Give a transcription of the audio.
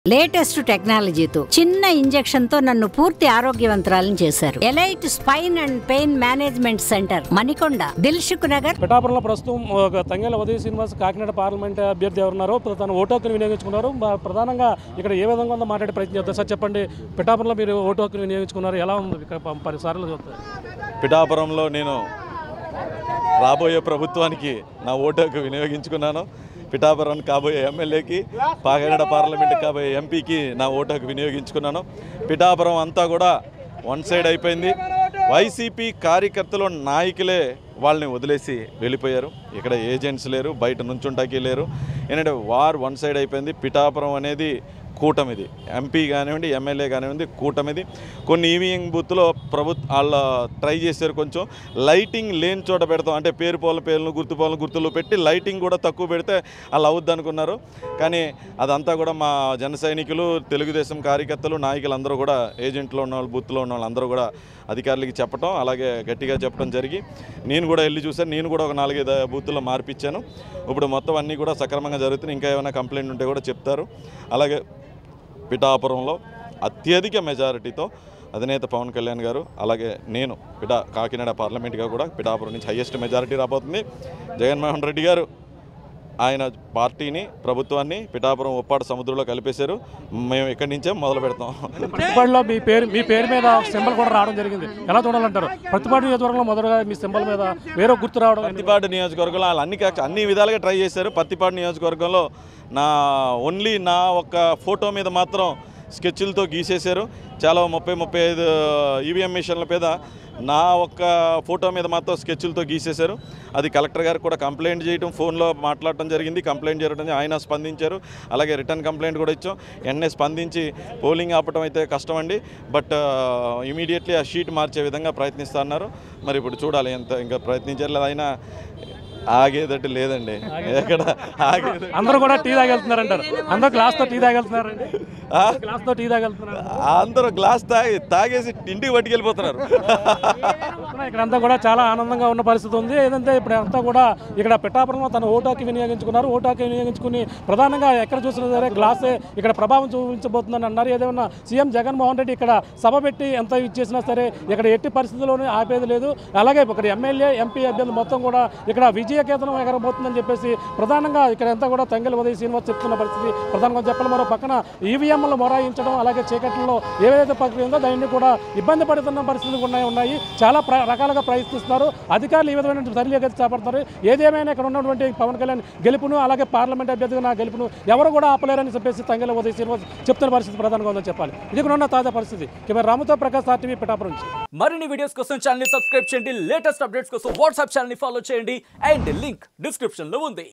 Latest టెక్నాలజీతో చిన్న injection తో నన్ను పూర్తి ఆరోగ్యవంతురాలను చేశారు elite spine and pain management centre Manikonda Dilsukh Nagar పిఠాపురంలో ప్రస్తుతం ఒక తంగేల ఉదయ శ్రీనివాస్ కాకినాడ పార్లమెంట్ అభ్యర్థి ఎవరున్నారో తన ఓటు హక్కును వినియోగించుకున్నారు మా- ప్రధానంగా ఇక్కడ ఏ విధంగా ఉందో మాట్లాడే ప్రయత్నం చేద్దాం సార్ చెప్పండి పిఠాపురంలో మీరు ఓటు హక్కును వినియోగించుకున్నారు ఎలా ఉంది ఇక్కడ ప- పరిసరాలు చూస్తారు పిఠాపురంలో నేను రాబోయే ప్రభుత్వానికి నా ఓటుకు వినియోగించుకున్నాను పిఠాపురం కాబోయే ఎమ్మెల్యేకి పాగగడ పార్లమెంట్ కాబోయే ఎంపీకి నా ఓటుకు వినియోగించుకున్నాను పిఠాపురం అంతా కూడా వన్ సైడ్ అయిపోయింది వైసీపీ కార్యకర్తలు నాయకులే వాళ్ళని వదిలేసి వెళ్ళిపోయారు ఇక్కడ ఏజెంట్స్ లేరు బయట నుంచుంటాకి లేరు ఏంటంటే వార్ వన్ సైడ్ అయిపోయింది పిఠాపురం అనేది కూటమిది ఎంపీ కానివ్వండి ఎమ్మెల్యే కానివ్వండి కూటమిది కొన్ని ఈవీఎం బూత్లో ప్రభుత్వ వాళ్ళ ట్రై చేశారు కొంచెం లైటింగ్ లేని చోట పెడతాం అంటే పేరు పోల పేర్లను గుర్తు పోల గుర్తులు పెట్టి లైటింగ్ కూడా తక్కువ పెడితే అలా అవుద్ది అనుకున్నారు కానీ అదంతా కూడా మా జన సైనికులు తెలుగుదేశం కార్యకర్తలు నాయకులు అందరూ కూడా ఏజెంట్లో ఉన్న వాళ్ళు బూత్లో ఉన్న వాళ్ళు అందరూ కూడా అధికారులకి చెప్పడం అలాగే గట్టిగా చెప్పడం జరిగి నేను కూడా వెళ్ళి చూశాను నేను కూడా ఒక నాలుగైదు బూత్లో మార్పిచ్చాను ఇప్పుడు మొత్తం అన్నీ కూడా సక్రమంగా జరుగుతున్నాయి ఇంకా ఏమైనా కంప్లైంట్ ఉంటే కూడా చెప్తారు అలాగే పిఠాపురంలో అత్యధిక మెజారిటీతో అధినేత పవన్ కళ్యాణ్ గారు అలాగే నేను పిఠా కాకినాడ పార్లమెంట్గా కూడా పిఠాపురం నుంచి హయ్యెస్ట్ మెజారిటీ రాబోతుంది జగన్మోహన్ రెడ్డి గారు ఆయన పార్టీని ప్రభుత్వాన్ని పిఠాపురం ఉప్పాడు సముద్రంలో కలిపేశారు మేము ఇక్కడి నుంచే మొదలు పెడతాం ప్రతిపాడులో మీ పేరు మీ పేరు మీద ఒక సింబల్ కూడా రావడం జరిగింది ఎలా చూడాలంటారు ప్రతిపాడు నియోజకవర్గంలో మొదటగా మీ సింబల్ మీద వేరే గుర్తు రావడం పత్తిపాడు నియోజకవర్గంలో వాళ్ళు అన్ని కాక- అన్ని విధాలుగా ట్రై చేశారు పత్తిపాడు నియోజకవర్గంలో నా ఓన్లీ నా ఒక ఫోటో మీద మాత్రం స్కెచ్లతో గీసేశారు చాలా ముప్పై ముప్పై ఐదు ఈవీఎం మిషన్ల మీద నా ఒక్క ఫోటో మీద మాత్రం స్కెచ్లతో గీసేశారు అది కలెక్టర్ గారికి కూడా కంప్లైంట్ చేయడం ఫోన్లో మాట్లాడటం జరిగింది కంప్లైంట్ చేయడం జరిగింది. ఆయన స్పందించారు అలాగే రిటర్న్ కంప్లైంట్ కూడా ఇచ్చాం వెంటనే స్పందించి పోలింగ్ ఆపటం అయితే కష్టం అండి బట్ ఇమీడియట్లీ ఆ షీట్ మార్చే విధంగా ప్రయత్నిస్తా అన్నారు మరి ఇప్పుడు చూడాలి ఎంత ఇంకా ప్రయత్నించారు అయినా ఆగేదట్టు లేదండి ఎక్కడ ఆగేది అందరూ కూడా టీ తాగెళ్తున్నారంటారు అందరూ గ్లాస్తో టీ తాగెళ్తున్నారండి ఆ? గ్లాస్తో టీ తాగెళ్తున్నారు అందరూ గ్లాస్ తాగి తాగేసి ఇంటికి పట్టుకెళ్ళిపోతున్నారు ఇక్కడ అంతా కూడా చాలా ఆనందంగా ఉన్న పరిస్థితి ఉంది ఏదంటే ఇప్పుడు అంతా కూడా ఇక్కడ పిఠాపురంలో తన ఓటాకి వినియోగించుకున్నారు ఓటాకి వినియోగించుకుని ప్రధానంగా ఎక్కడ చూసినా సరే గ్లాసే ఇక్కడ ప్రభావం చూపించబోతుందని అన్నారు ఏదేమన్నా సీఎం జగన్మోహన్ రెడ్డి ఇక్కడ సభ పెట్టి ఎంత ఇచ్చేసినా సరే ఇక్కడ ఎట్టి పరిస్థితుల్లోనూ ఆపేది లేదు అలాగే ఇక్కడ ఎమ్మెల్యే ఎంపీ అభ్యర్థులు మొత్తం కూడా ఇక్కడ విజయకేతనం ఎగరబోతుందని చెప్పేసి ప్రధానంగా ఇక్కడ అంతా కూడా తంగెల ఉదయ శ్రీనివాస్ చెప్తున్న పరిస్థితి ప్రధానంగా చెప్పాలి మరో పక్కన ఈవీఎంలు మొరాయించడం అలాగే చీకట్లలో ఏదైతే ప్రక్రియ ఉందో దాన్ని కూడా ఇబ్బంది పడుతున్న పరిస్థితులు ఉన్నాయి ఉన్నాయి చాలా ప్ర- రకాలుగా ప్రయత్నిస్తున్నారు అధికారులు ఈ విధమైన చర్యలు చేపడతారు ఏదేమైనా ఇక్కడ ఉన్నటువంటి పవన్ కళ్యాణ్ గెలుపును అలాగే పార్లమెంట్ అభ్యర్థిగా నా గెలుపును ఎవరు కూడా ఆపలేరని చెప్పేసి తంగెల ఉదయ శ్రీనివాస్ చెప్తున్న పరిస్థితి ప్రధానంగా ఉందని చెప్పాలి ఇది ఇక్కడ ఉన్న తాజా పరిస్థితి కెమెరా రాముతో ప్రకాశ్ ఆర్టీవీ పిఠాపురం నుంచి మరిన్ని వీడియోస్ కోసం ఛానల్ సబ్స్క్రైబ్ చేయండి లేటెస్ట్ అప్డేట్స్ కోసం వాట్సాప్ ఛానల్ ఫాలో చేయండి అండ్ లింక్ డిస్క్రిప్షన్ లో ఉంది